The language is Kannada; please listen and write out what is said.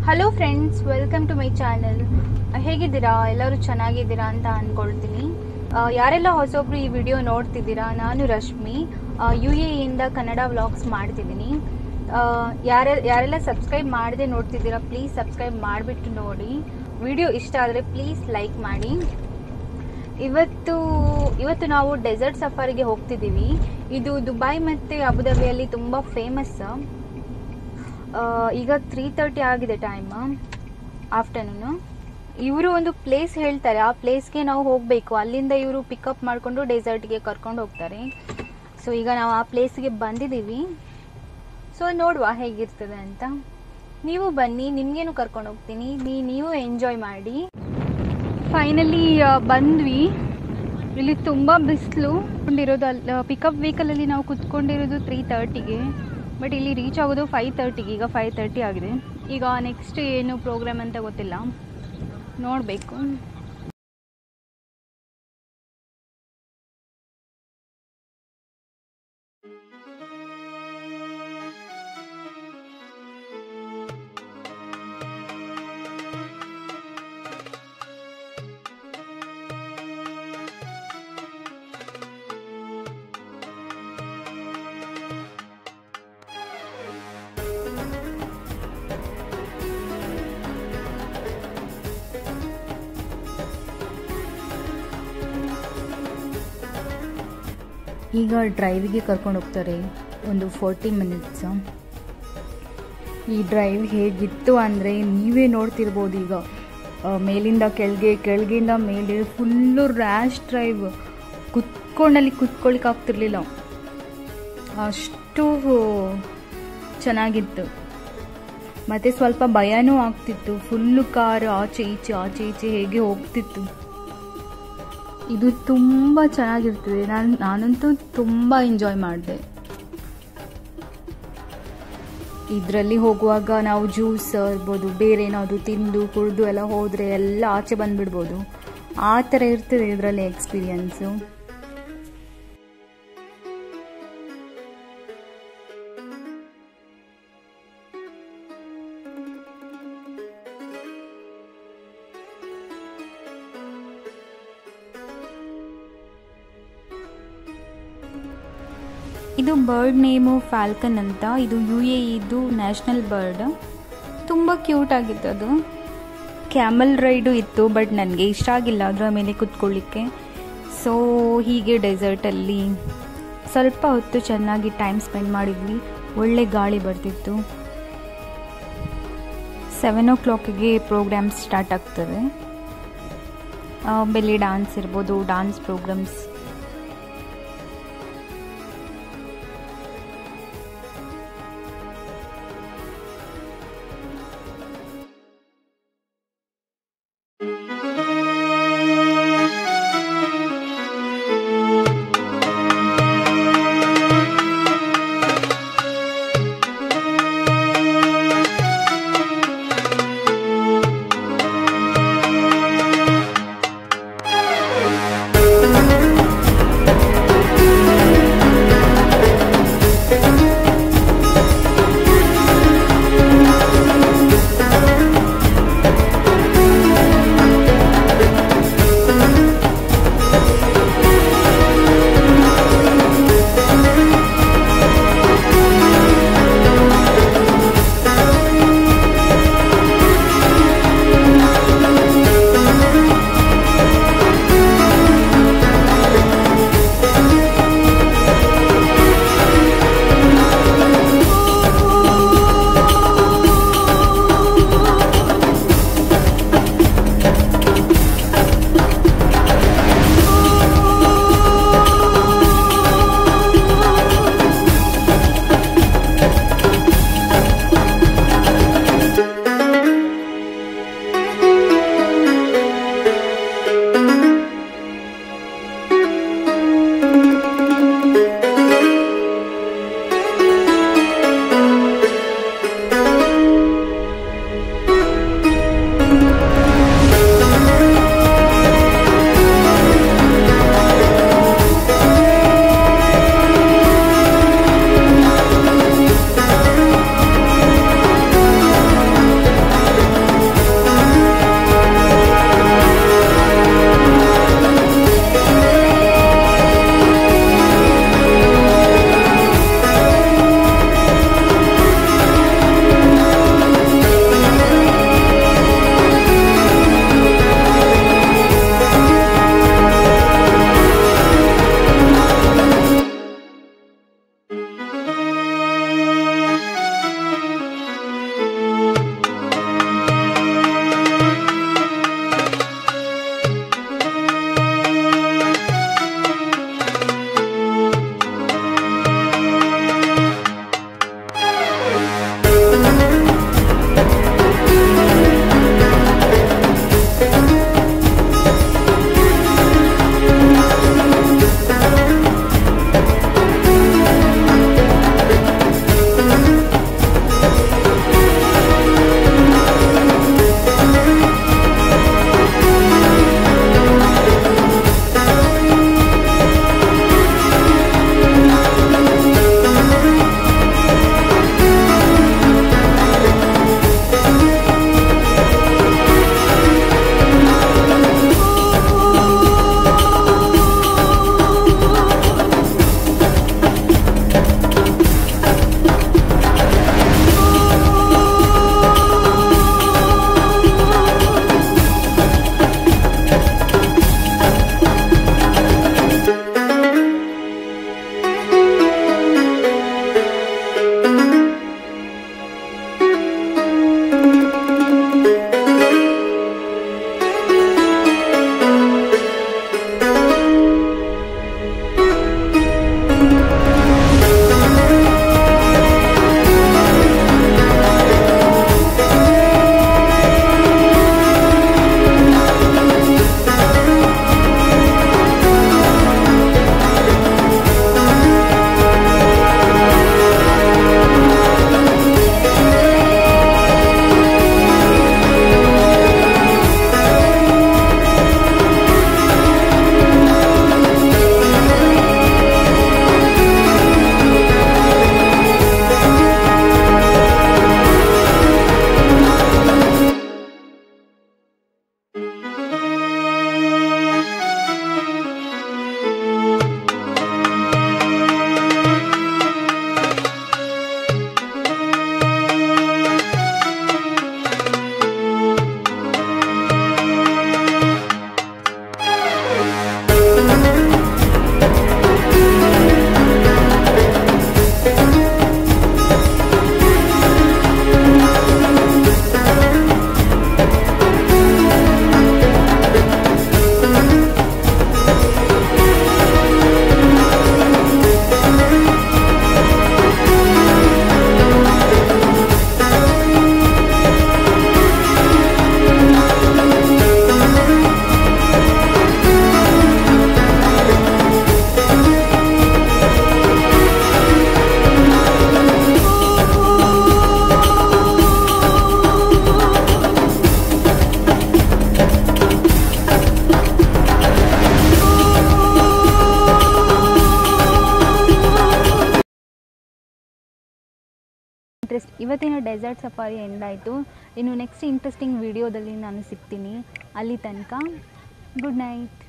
hello friends welcome to my channel ಹೇಗಿದ್ದೀರಾ ಎಲ್ಲರೂ ಚೆನ್ನಾಗಿದ್ದೀರಾ ಅಂತ ಅಂದ್ಕೊಳ್ತೀನಿ ಆ, ಯಾರೆಲ್ಲ ಹೊಸೊಬ್ರು ಈ ವಿಡಿಯೋ ನೋಡ್ತಿದ್ದೀರಾ ನಾನು ರಶ್ಮಿ ಯು ಎ ಇಂದ ಕನ್ನಡ ವ್ಲಾಗ್ಸ್ ಮಾಡ್ತಿದ್ದೀನಿ ಆ, ಯಾರ ಯಾರೆಲ್ಲ ಸಬ್ಸ್ಕ್ರೈಬ್ ಮಾಡದೆ ನೋಡ್ತಿದ್ದೀರಾ ಪ್ಲೀಸ್ ಸಬ್ಸ್ಕ್ರೈಬ್ ಮಾಡಿಬಿಟ್ಟು ನೋಡಿ ವಿಡಿಯೋ ಇಷ್ಟ ಆದರೆ ಪ್ಲೀಸ್ ಲೈಕ್ ಮಾಡಿ ಇವತ್ತು ಇವತ್ತು ನಾವು ಡೆಸರ್ಟ್ ಸಫಾರಿಗೆ ಹೋಗ್ತಿದ್ದೀವಿ ಇದು ದುಬೈ ಮತ್ತು ಅಬುದಾಬಿಯಲ್ಲಿ ತುಂಬ ಫೇಮಸ್ ಈಗ ತ್ರೀ ತರ್ಟಿ ಆಗಿದೆ ಟೈಮ್ ಆಫ್ಟರ್ನೂನು ಇವರು ಒಂದು ಪ್ಲೇಸ್ ಹೇಳ್ತಾರೆ ಆ ಪ್ಲೇಸ್ಗೆ ನಾವು ಹೋಗಬೇಕು ಅಲ್ಲಿಂದ ಇವರು ಪಿಕಪ್ ಮಾಡಿಕೊಂಡು ಡೆಸರ್ಟ್ಗೆ ಕರ್ಕೊಂಡು ಹೋಗ್ತಾರೆ ಸೊ ಈಗ ನಾವು ಆ ಪ್ಲೇಸ್ಗೆ ಬಂದಿದ್ದೀವಿ ಸೊ ನೋಡುವ ಹೇಗಿರ್ತದೆ ಅಂತ ನೀವು ಬನ್ನಿ ನಿಮಗೇನು ಕರ್ಕೊಂಡು ಹೋಗ್ತೀನಿ ನೀ- ನೀವು ಎಂಜಾಯ್ ಮಾಡಿ ಫೈನಲಿ ಬಂದ್ವಿ ಇಲ್ಲಿ ತುಂಬ ಬಿಸಿಲು ಕೊಂಡಿರೋದು ಅಲ್ಲಿ ಪಿಕಪ್ ವೆಹಿಕಲಲ್ಲಿ ನಾವು ಕುತ್ಕೊಂಡಿರೋದು ತ್ರೀ ತರ್ಟಿಗೆ ಬಟ್ ಇಲ್ಲಿ ರೀಚ್ ಆಗೋದು ಫೈವ್ ತರ್ಟಿಗೆ ಈಗ ಫೈವ್ ತರ್ಟಿ ಆಗಿದೆ ಈಗ ನೆಕ್ಸ್ಟ್ ಏನು ಪ್ರೋಗ್ರಾಮ್ ಅಂತ ಗೊತ್ತಿಲ್ಲ ನೋಡಬೇಕು ಈಗ ಡ್ರೈವಿಗೆ ಕರ್ಕೊಂಡು ಹೋಗ್ತಾರೆ ಒಂದು ಫೋರ್ಟಿ ಮಿನಿಟ್ಸ್ ಈ ಡ್ರೈವ್ ಹೇಗಿತ್ತು ಅಂದರೆ ನೀವೇ ನೋಡ್ತಿರ್ಬೋದು ಈಗ ಆ, ಮೇಲಿಂದ ಕೆಳಗೆ ಕೆಳಗಿಂದ ಮೇಲೆ ಫುಲ್ಲು ರ್ಯಾಶ್ ಡ್ರೈವ್ ಕುತ್ಕೊಂಡಲ್ಲಿ ಕುತ್ಕೊಳಿಕ್ಕೆ ಆಗ್ತಿರ್ಲಿಲ್ಲ ಅಷ್ಟು ಚೆನ್ನಾಗಿತ್ತು ಮತ್ತು ಸ್ವಲ್ಪ ಭಯನೂ ಆಗ್ತಿತ್ತು ಫುಲ್ಲು ಕಾರು ಆಚೆ ಈಚೆ ಆಚೆ ಈಚೆ ಹೇಗೆ ಹೋಗ್ತಿತ್ತು ಇದು ತುಂಬ ಚೆನ್ನಾಗಿರ್ತದೆ ನಾನು ನಾನಂತೂ ತುಂಬ ಎಂಜಾಯ್ ಮಾಡಿದೆ ಇದರಲ್ಲಿ ಹೋಗುವಾಗ ನಾವು ಜ್ಯೂಸ್ ಇರ್ಬೋದು ಬೇರೆ ಏನಾದರೂ ತಿಂದು ಕುಡಿದು ಎಲ್ಲ ಹೋದರೆ ಎಲ್ಲ ಆಚೆ ಬಂದುಬಿಡ್ಬೋದು ಆ ಥರ ಇರ್ತದೆ ಇದರಲ್ಲಿ ಎಕ್ಸ್ಪೀರಿಯನ್ಸು ಇದು ಬರ್ಡ್ ನೇಮು ಫ್ಯಾಲ್ಕನ್ ಅಂತ ಇದು ಯು ಎ ಇದು ನ್ಯಾಷನಲ್ ಬರ್ಡ್ ತುಂಬ ಕ್ಯೂಟ್ ಆಗಿತ್ತು ಅದು ಕ್ಯಾಮಲ್ ರೈಡು ಇತ್ತು ಬಟ್ ನನಗೆ ಇಷ್ಟ ಆಗಿಲ್ಲ ಅದರ ಮೇಲೆ ಕುತ್ಕೊಳ್ಳಿಕ್ಕೆ ಸೊ ಹೀಗೆ ಡೆಸರ್ಟಲ್ಲಿ ಸ್ವಲ್ಪ ಹೊತ್ತು ಚೆನ್ನಾಗಿ ಟೈಮ್ ಸ್ಪೆಂಡ್ ಮಾಡಿದ್ವಿ ಒಳ್ಳೆ ಗಾಳಿ ಬರ್ತಿತ್ತು ಸೆವೆನ್ ಓ ಕ್ಲಾಕಿಗೆ ಪ್ರೋಗ್ರಾಮ್ ಸ್ಟಾರ್ಟ್ ಆಗ್ತದೆ ಆ, ಬೆಲ್ಲಿ ಡಾನ್ಸ್ ಇರ್ಬೋದು ಡಾನ್ಸ್ ಪ್ರೋಗ್ರಾಮ್ಸ್ ಇಂಟ್ರೆಸ್ಟ್ ಇವತ್ತಿನ ಡೆಸರ್ಟ್ ಸಫಾರಿ ಎಂಡ್ ಆಯಿತು ಇನ್ನು ನೆಕ್ಸ್ಟ್ ಇಂಟ್ರೆಸ್ಟಿಂಗ್ ವಿಡಿಯೋದಲ್ಲಿ ನಾನು ಸಿಗ್ತೀನಿ ಅಲ್ಲಿ ತನಕ ಗುಡ್ ನೈಟ್